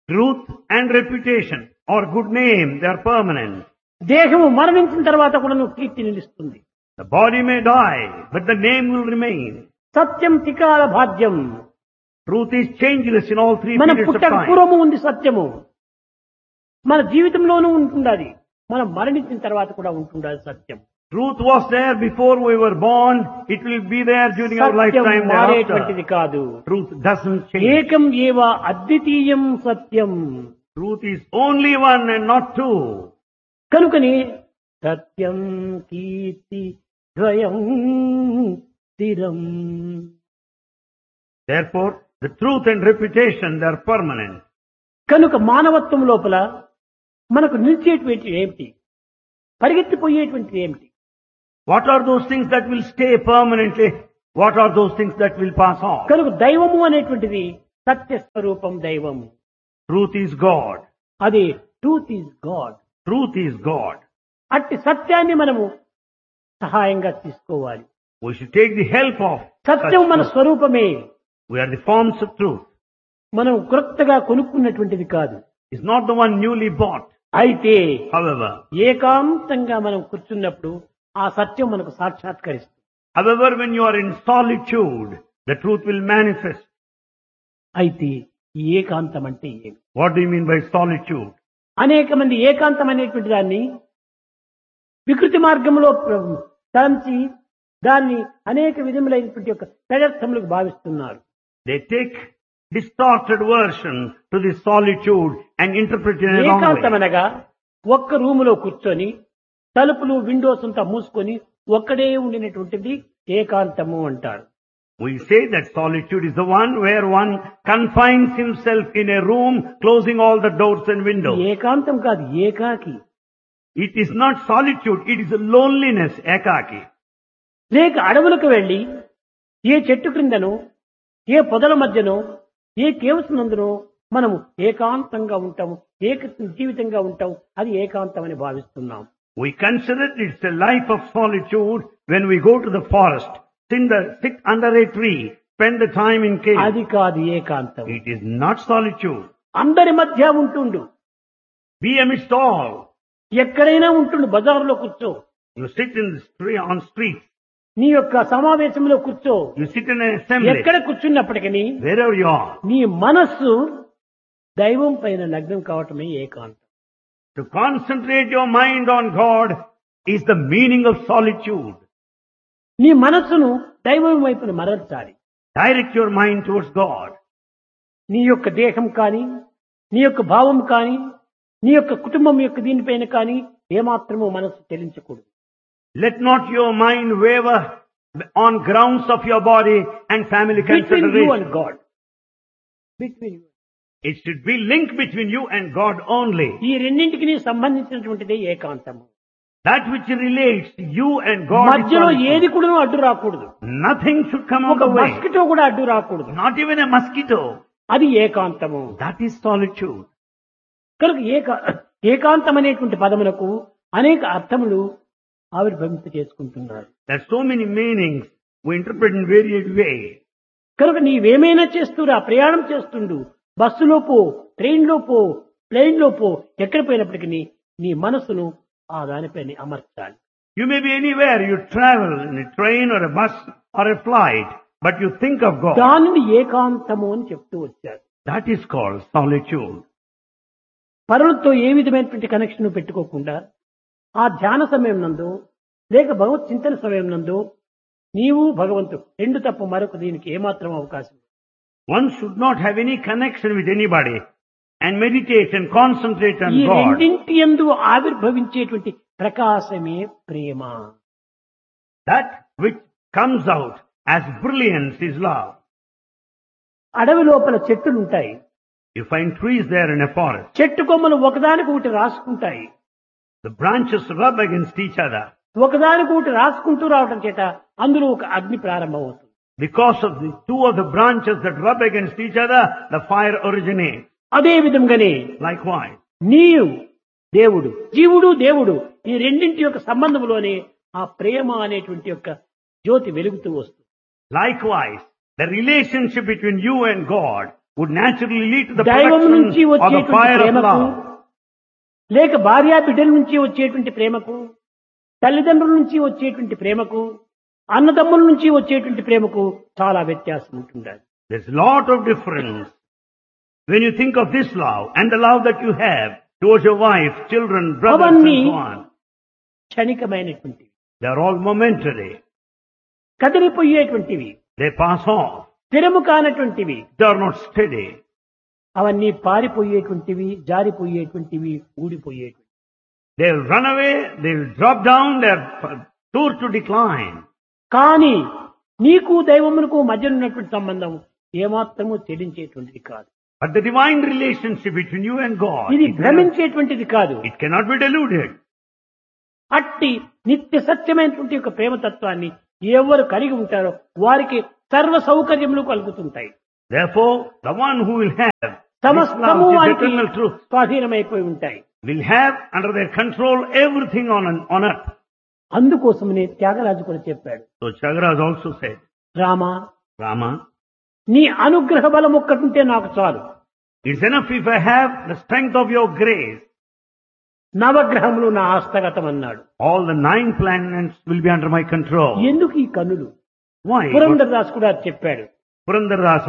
Truth and reputation or good name, they are permanent. దేహము మరణించిన తర్వాత కూడా నువ్వు కీర్తి నిలుస్తుంది The body may die, but the name will remain. సత్యం తికాల భాగ్యం Truth is changeless in all three మన periods of పుట్టక time. పూర్వము ఉంది సత్యము మన జీవితంలోనూ ఉంటుండాలి మనం మరణించిన తర్వాత కూడా ఉంటుండాలి సత్యం Truth was there before we were born. It will be there during our Satyam lifetime మారేటువంటిది thereafter. కాదు Truth doesn't change. ఏకం ఏవ అద్వితీయం సత్యం Truth is only one and not two. కనుకని సత్యం కీర్తి ద్వయం స్థిరం Therefore, the truth and reputation, they are permanent. కనుక మానవత్వం లోపల మనకు నిలిచేటువంటి ఏమిటి పరిగెత్తిపోయేటువంటిది ఏమిటి What are those things that will stay permanently? What are those things that will pass off? కనుక దైవము అనేటువంటిది సత్య స్వరూపం దైవం Truth is God. అది truth is God Truth is God. అట్టి సత్యాన్ని మనము సహాయంగా తీసుకోవాలి We should take the help of such సత్యం మన truth. స్వరూపమే We are the forms of truth. మనం క్రొత్తగా కొనుక్కున్నటువంటిది కాదు It's not the one newly bought. అయితే However, ఏకాంతంగా మనం కూర్చున్నప్పుడు ఆ సత్యం మనకు సాక్షాత్కరిస్తుంది however, when you are in solitude, the truth will manifest. అయితే ఈ ఏకాంతం అంటే ఏమి What do you mean by solitude? అనేక మంది ఏకాంతం అనేటువంటి దాన్ని వికృతి మార్గంలో ప్ర- తలంచి దాన్ని అనేక విధములైనటువంటి యొక్క పెడర్థములకు భావిస్తున్నారు They take distorted version to this solitude and interpret it in a wrong ఏకాంతం way. అనగా ఒక్క రూములో కూర్చొని తలుపులు విండోస్ అంతా మూసుకొని ఒక్కడే ఉండినటువంటిది ఏకాంతము అంటారు We say that solitude is the one where one confines himself in a room, closing all the doors and ఈ windows. ఏకాంతం కాదు ఏకాకి It is not solitude, it is a loneliness, ekaki. లేక అడవులకు వెళ్లి ఏ చెట్టు క్రిందనో ఏ పొదల మధ్యనో ఏ కేవ్స్ నందునో మనము ఏకాంతంగా ఉంటాము ఏక జీవితంగా ఉంటాం అది ఏకాంతం అని భావిస్తున్నాం We consider it's a life of solitude when we go to the forest, sit, the, sit under a tree, spend the time in cave. అది కాదు ఏకాంతం It is not solitude. అందరి మధ్య ఉంటుండు Be amidst all. ఎక్కడైనా ఉంటుండు బజార్లో కూర్చో You sit in the street, on streets. నీ యొక్క సమావేశంలో కూర్చో You sit in an assembly. ఎక్కడ కూర్చున్నప్పటికీ Wherever you are. నీ మనస్సు దైవం పైన లగ్నం కావటమే ఏకాంతం To concentrate your mind on God is the meaning of solitude. నీ మనస్సును దైవం వైపున మరల్చాలి Direct your mind towards God. నీ యొక్క దేహం కానీ నీ యొక్క భావం కానీ నీ యొక్క కుటుంబం యొక్క దీనిపైన కానీ ఏమాత్రము మనస్సు చెల్లించకూడదు Let not your mind waver on grounds of your body and family between you consideration. And God between you It should be linked between you and God only. ఈ రెండింటికి సంబంధించినటువంటిదే ఏకాంతము That which relates you and God. is మధ్యలో solitude. ఏది కూడా అడ్డు రాకూడదు Nothing should come on ఒక the way. Mosquito కూడా అడ్డు రాకూడదు Not even a mosquito. అది ఏకాంతము That is solitude. కనుక ఏక ఏకాంతం అనేటువంటి పదములకు అనేక అర్థములు ఆవిర్భవింప చేసుకుంటున్నారు There are so many meanings we interpret in varied ways. కనుక నీవేమైనా చేస్తురా ప్రయాణం చేస్తుండు బస్సులో పో ట్రైన్లో పో ప్లేన్ లో పో ఎక్కడ పోయినప్పటికీ నీ మనసును ఆ దానిపైన అమర్చాలి You may be anywhere. You travel in a train or a bus or a flight, but you think of God. దానిని ఏకాంతము అని చెప్తూ వచ్చారు That is called solitude. పరులతో ఏ విధమైనటువంటి కనెక్షన్ పెట్టుకోకుండా ఆ ధ్యాన సమయం నందు లేక భగవత్ చింతన సమయం నందు నీవు భగవంతుడు రెండు తప్ప మరొక దీనికి ఏమాత్రం అవకాశం లేదు. One should not have any connection with anybody and meditate and concentrate on ఈ God. రెండింటి ఎందు ఆవిర్భవించేటువంటి ప్రకాశమే ప్రేమ That which comes out as brilliance is love. అడవి లోపల చెట్టులు ఉంటాయి You find trees there in a forest. చెట్టు కొమ్మలు ఒకదానికి ఒకటి రాసుకుంటాయి The branches rub against each other. ఒకదానికి ఒకటి రాసుకుంటూ రావటం చేత అందులో ఒక అగ్ని ప్రారంభమవుతుంది Because of the two of the branches that rub against each other, the fire originates. అదే విధంగానే Likewise, నీవు దేవుడు జీవుడు దేవుడు ఈ రెండింటి యొక్క సంబంధంలోనే ఆ ప్రేమ అనేటువంటి యొక్క జ్యోతి వెలుగుతూ వస్తుంది likewise, the relationship between you and God would naturally lead to the దైవం production నుంచి of the వచ్చేటువంటి fire of ప్రేమకు love. లేక భార్యా బిడ్డల నుంచి వచ్చేటువంటి ప్రేమకు తల్లిదండ్రుల నుంచి వచ్చేటువంటి ప్రేమకు అన్నదమ్ముల నుంచి వచ్చేటువంటి ప్రేమకు చాలా వ్యత్యాసం ఉంటుండాలి There's a lot of difference when you think of this love and the love that you have towards your wife, children, brothers and అవన్నీ so on. క్షణికమైనటువంటివి They're all momentary. కదిలిపోయేటువంటివి They pass off. స్థిరము కానటువంటివి They are not steady. అవన్నీ పారిపోయేటువంటివి జారిపోయేటువంటివి ఊడిపోయేటువంటివి They'll run away, they'll drop down, they're sure to decline. కానీ నీకు దైవమునకు మధ్య ఉన్నటువంటి సంబంధం ఏమాత్రము చెల్లించేటువంటిది కాదు But the divine relationship between you and God, ఇది it cannot, భ్రమించేటువంటిది కాదు it cannot be deluded. అట్టి నిత్య సత్యమైనటువంటి ఒక ప్రేమతత్వాన్ని ఎవరు కలిగి ఉంటారో వారికి సర్వ సౌకర్యములు కలుగుతుంటాయి Therefore, the one who will have this సమస్తము love, this వారికి eternal truth, స్వాధీనమైపోయి ఉంటాయి will have under their control everything on, on earth. అందుకోసమనే త్యాగరాజు కూడా చెప్పాడు So Chagraj also said, Rama Rama, నీ అనుగ్రహ బలం ఒక్కటుంటే నాకు చాలు it's enough if I have the strength of your grace. నవగ్రహములు నా హస్తగతం అన్నాడు All the nine planets will be under my control. ఎందుకు ఈ కన్నులు Why? పురంధరదాస్ కూడా చెప్పాడు Purandaras